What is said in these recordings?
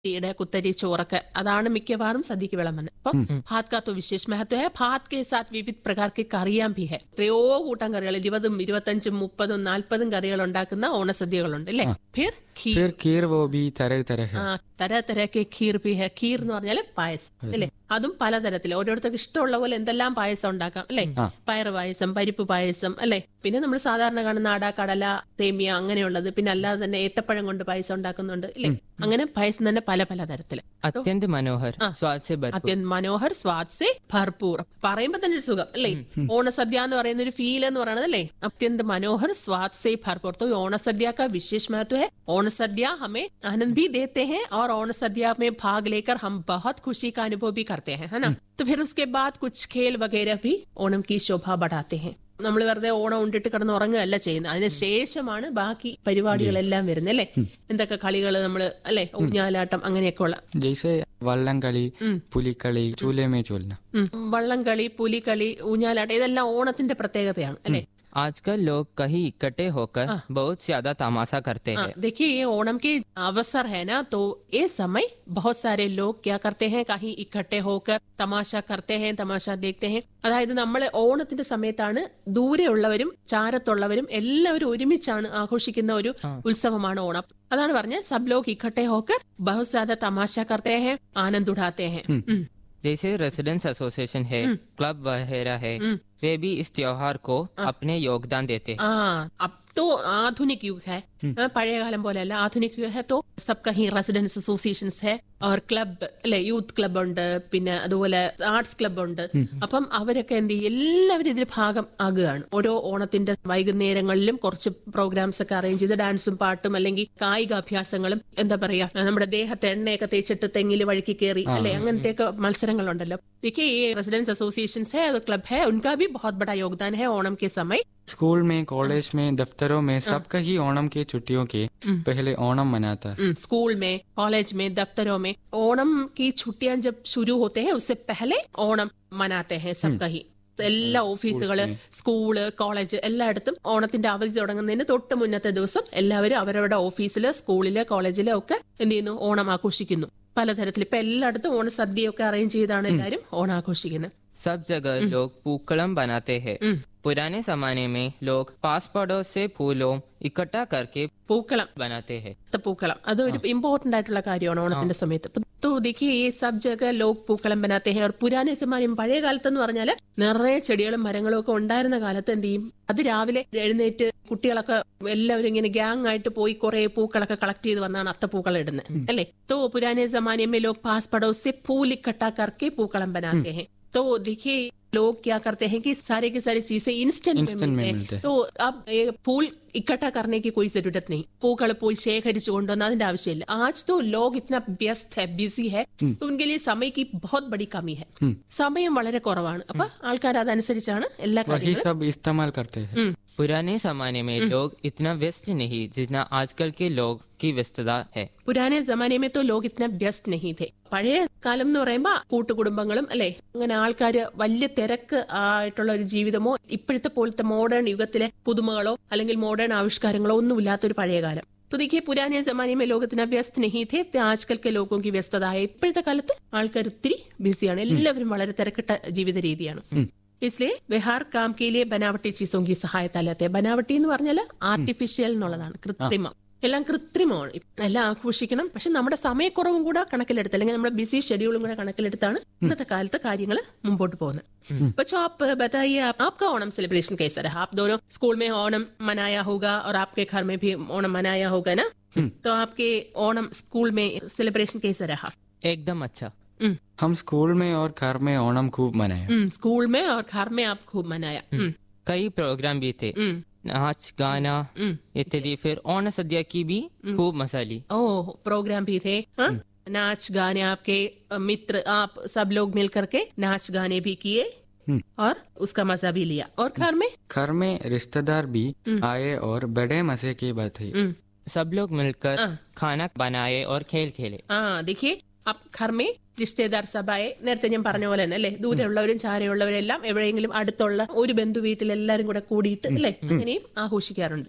ഈടെ കുത്തരി ചോറൊക്കെ അതാണ് മിക്കവാറും സദ്യക്ക് വിളമ്പുന്നത് അപ്പം ഭാത് കാ തോ വിശേഷ മഹത്വ ഹെ ഭാത് കെ സാത്ത് വിവിധ പ്രകാർ കെ കറിയാൻ ഭി ഹെ എത്രയോ കൂട്ടം കറികൾ ഇരുപതും ഇരുപത്തഞ്ചും മുപ്പതും നാൽപ്പതും കറികൾ ഉണ്ടാക്കുന്ന ഓണസദ്യകളുണ്ട് അല്ലേ ഫിർ ഖീർ फिर खीर वो भी तरह तरह है ആ തര തരക്ക് ഖീർ ഭി ഹെ ഖീർ എന്ന് പറഞ്ഞാല് പായസം അല്ലേ അതും പലതരത്തിൽ ഓരോരുത്തർക്ക് ഇഷ്ടമുള്ള പോലെ എന്തെല്ലാം പായസം ഉണ്ടാക്കാം അല്ലേ ആ. പയറ് പായസം പരിപ്പ് പായസം അല്ലേ പിന്നെ നമ്മൾ സാധാരണ കാണുന്ന അട കടല സേമിയ അങ്ങനെയുള്ളത് പിന്നെ അല്ലാതെ തന്നെ ഏത്തപ്പഴം കൊണ്ട് പായസം ഉണ്ടാക്കുന്നുണ്ട് അല്ലേ അങ്ങനെ പായസം തന്നെ പല പല തരത്തില് अत्यंत मनोहर स्वाद से भरपूर അത്യന്ത് മനോഹർ സ്വാദ് സെ ഭർപൂർ പറയുമ്പോ തന്നെ ഒരു സുഖം അല്ലേ ഓണസദ്യ എന്ന് പറയുന്ന ഒരു ഫീൽ എന്ന് പറയുന്നത് അല്ലേ അത്യന്ത് മനോഹർ സ്വാദ് സെ ഭർപൂർ तो ഓണസദ്യ का विशेष महत्व है ओणसद्या हमें आनंद भी देते हैं और ओणसद्या में भाग लेकर हम बहुत खुशी का अनुभव भी करते हैं है ना तो फिर उसके बाद कुछ खेल वगैरह भी ओणम की शोभा बढ़ाते हैं നമ്മൾ വെറുതെ ഓണം ഉണ്ടിട്ട് കിടന്ന് ഉറങ്ങുകയല്ല ചെയ്യുന്നത് അതിന് ശേഷമാണ് ബാക്കി പരിപാടികളെല്ലാം വരുന്നത് അല്ലേ എന്തൊക്കെ കളികൾ നമ്മൾ അല്ലെ ഊഞ്ഞാലാട്ടം അങ്ങനെയൊക്കെ ഉള്ള जैसे വള്ളംകളി പുലിക്കളി ചൂലെ മേ ചൂലന ഉം. വള്ളംകളി പുലികളി ഊഞ്ഞാലാട്ടം ഇതെല്ലാം ഓണത്തിന്റെ പ്രത്യേകതയാണ് അല്ലെ आजकल लोग कहीं इकट्ठे होकर बहुत ज्यादा तमाशा करते हाँ, हैं देखिए ये ओणम के अवसर है ना तो ये समय बहुत सारे लोग क्या करते हैं कहीं इकट्ठे होकर തമാശ करते हैं തമാശ देखते हैं അതായത് നമ്മൾ ഓണത്തിന്റെ സമയത്താണ് ദൂരെയുള്ളവരും ചാരത്തുള്ളവരും എല്ലാവരും ഒരുമിച്ചാണ് ആഘോഷിക്കുന്ന ഒരു ഉത്സവമാണ് ഓണം അതാണ് പറഞ്ഞത് സബ് ലോഗ് ഇക്കട്ടെ ഹോക്കർ ബഹുത് സാര തമാശ करते हैं आनंद उठाते हैं ഉം. जैसे रेसिडेंस एसोसिएशन है क्लब वगैरह है वे भी इस त्योहार को अपने योगदान देते हैं ആ अब तो आधुनिक युग है हाँ, പഴയ കാലം പോലെയല്ല ആധുനിക് യുഗ് है तो सबका ही റെസിഡൻസ് അസോസിയേഷൻസ് है और ക്ലബ് അല്ലെ യൂത്ത് ക്ലബ് ഉണ്ട് പിന്നെ അതുപോലെ ആർട്സ് ക്ലബ് ഉണ്ട് അപ്പം അവരൊക്കെ എന്ത് ചെയ്യും എല്ലാവരും ഇതിന് ഭാഗം ആകുകയാണ് ഓരോ ഓണത്തിന്റെ വൈകുന്നേരങ്ങളിലും കുറച്ച് പ്രോഗ്രാംസ് ഒക്കെ അറേഞ്ച് ചെയ്ത് ഡാൻസും പാട്ടും അല്ലെങ്കിൽ കായിക അഭ്യാസങ്ങളും എന്താ പറയാ നമ്മുടെ ദേഹത്തെ എണ്ണയൊക്കെ തേച്ചിട്ട് തെങ്ങിൽ വഴുക്കി കയറി അല്ലെ അങ്ങനത്തെയൊക്കെ മത്സരങ്ങളുണ്ടല്ലോ देखिए ये रेसिडेंस एसोसिएशन है और क्लब है उनका भी बहुत बड़ा योगदान है ओणम के समय स्कूल में कॉलेज में दफ्तरों में सबका ही ओणम की छुट्टियों के पहले ओणम मनाता है हम्म, स्कूल में कॉलेज में दफ्तरों में ओणम की छुट्टियां जब शुरू होते हैं उससे पहले ओणम मनाते हैं सबका ही എല്ലാ ഓഫീസുകള് സ്കൂള് കോളേജ് എല്ലായിടത്തും ഓണത്തിന്റെ അവധി തുടങ്ങുന്നതിന് തൊട്ട് മുന്നത്തെ ദിവസം എല്ലാവരും അവരവരുടെ ഓഫീസില് സ്കൂളില് കോളേജില് ഒക്കെ എന്ത് ചെയ്യുന്നു ഓണം ആഘോഷിക്കുന്നു പലതരത്തിൽ ഇപ്പൊ എല്ലായിടത്തും ഓണസദ്യയൊക്കെ അറേഞ്ച് ചെയ്താണ് എല്ലാവരും ഓണം ആഘോഷിക്കുന്നത് सब जगह लोग पूकलम बनाते हैं पुराने जमाने में लोग पास पड़ोस से फूलों इकट्ठा करके പൂക്കളം बनाते हैं പൂക്കളം അത് ഒരു ഇമ്പോർട്ടന്റ് ആയിട്ടുള്ള കാര്യമാണ് ഓണത്തിന്റെ സമയത്ത് ഇപ്പൊ तो देखिए ये सब जगह लोग പൂക്കളം बनाते हैं और പുരാനെ സമാനം പഴയ കാലത്ത് എന്ന് പറഞ്ഞാല് നിറയെ ചെടികളും മരങ്ങളും ഒക്കെ ഉണ്ടായിരുന്ന കാലത്ത് എന്ത് ചെയ്യും അത് രാവിലെ എഴുന്നേറ്റ് കുട്ടികളൊക്കെ എല്ലാവരും ഇങ്ങനെ ഗ്യാങ് ആയിട്ട് പോയി കുറെ പൂക്കളൊക്കെ കളക്ട് ചെയ്ത് വന്നാണ് അത്തപ്പൂക്കളം ഇടുന്നത് അല്ലേ तो पुराने जमाने में लोग पास पड़ोस से फूल इकट्ठा करके पूकलम बनाते हैं तो देखिए लोग क्या करते हैं कि सारे के सारी चीजें इंस्टेंट में Instant में मिलते मिलते हैं हैं। तो अब ये फूल इकट्ठा करने की कोई जरूरत नहीं പൂക്കൾ പോയി ശേഖരിച്ചു കൊണ്ടുവന്ന അതിന്റെ ആവശ്യമില്ല आज तो लोग इतना व्यस्त है बिजी है तो उनके लिए समय की बहुत बड़ी कमी है സമയം വളരെ കുറവാണ് അപ്പൊ ആൾക്കാർ അതനുസരിച്ചാണ് എല്ലാ वही കാര്യങ്ങളും सब इस्तेमाल करते हैं ഉം. पुराने जमाने में लोग इतना व्यस्त नहीं जितना आजकल के लोग की व्यस्तता है പുരാനെ ജമാനെ में तो लोग इतना व्यस्त नहीं थे പഴയ കാലം എന്ന് പറയുമ്പോ കൂട്ടുകുടുംബങ്ങളും അല്ലെ അങ്ങനെ ആൾക്കാര് വലിയ തിരക്ക് ആയിട്ടുള്ള ഒരു ജീവിതമോ ഇപ്പോഴത്തെ പോലത്തെ മോഡേൺ യുഗത്തിലെ പുതുമകളോ അല്ലെങ്കിൽ മോഡേൺ ആവിഷ്കാരങ്ങളോ ഒന്നുമില്ലാത്ത ഒരു പഴയ കാലം तो देखिए पुराने जमाने में लोग इतना व्यस्त नहीं थे तो आजकल के लोगों की व्यस्तത है ഇപ്പോഴത്തെ കാലത്ത് ആൾക്കാർ ഒത്തിരി ബിസിയാണ് എല്ലാവരും വളരെ തിരക്കിട്ട ജീവിത രീതിയാണ് इसलिए वे हर काम के लिए बनावटी चीजों की सहायता लेते हैं बनावटी എന്ന് പറഞ്ഞാൽ ആർട്ടിഫിഷ്യൽ എന്നുള്ളതാണ് കൃത്രിമം എല്ലാം കൃത്രിമമാണ് എല്ലാം ആഘോഷിക്കണം പക്ഷെ നമ്മുടെ സമയക്കുറവും കൂടെ കണക്കിലെടുത്ത് അല്ലെങ്കിൽ നമ്മുടെ ബിസി ഷെഡ്യൂളും കൂടെ കണക്കിലെടുത്താണ് ഇന്നത്തെ കാലത്ത് കാര്യങ്ങൾ മുമ്പോട്ട് പോകുന്നത് बच्चों आप बताइए आप, आपका ओणम सेलिब्रेशन कैसा रहा आप दोनों स्कूल में ओणम मनाया होगा और आपके घर में भी ओणम मनाया होगा ना तो आपके ओणम स्कूल में सेलिब्रेशन कैसा रहा एकदम अच्छा हम्म, हम स्कूल में और घर में ओणम खूब मनाया हम्म, स्कूल में और घर में आप खूब मनाया हम्म, कई प्रोग्राम भी थे हम्म, नाच गाना हम्म। इत्यादि फिर ओण सद्या की भी खूब मजा ली ओह प्रोग्राम भी थे हाँ? नाच गाने आपके अ, मित्र आप सब लोग मिल करके नाच गाने भी किए और उसका मजा भी लिया और घर में घर में रिश्तेदार भी आए और बड़े मजे की बात है हम्म, सब लोग मिलकर हाँ। खाना बनाए और खेल खेले ആ देखिए अब घर में റിശ്തേദാർ സഭയെ നേരത്തെ ഞാൻ പറഞ്ഞ പോലെ തന്നെ അല്ലെ ദൂരെയുള്ളവരും ചാരയുള്ളവരെല്ലാം എവിടെയെങ്കിലും അടുത്തുള്ള ഒരു ബന്ധു വീട്ടിൽ എല്ലാരും കൂടെ കൂടിയിട്ട് അല്ലെ അങ്ങനെയും ആഘോഷിക്കാറുണ്ട്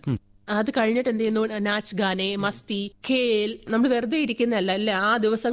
അത് കഴിഞ്ഞിട്ട് എന്ത് ചെയ്യുന്നു നാച്ച് ഗാനെ മസ്തി ഖേൽ നമ്മൾ വെറുതെ ഇരിക്കുന്നതല്ല അല്ലെ ആ ദിവസം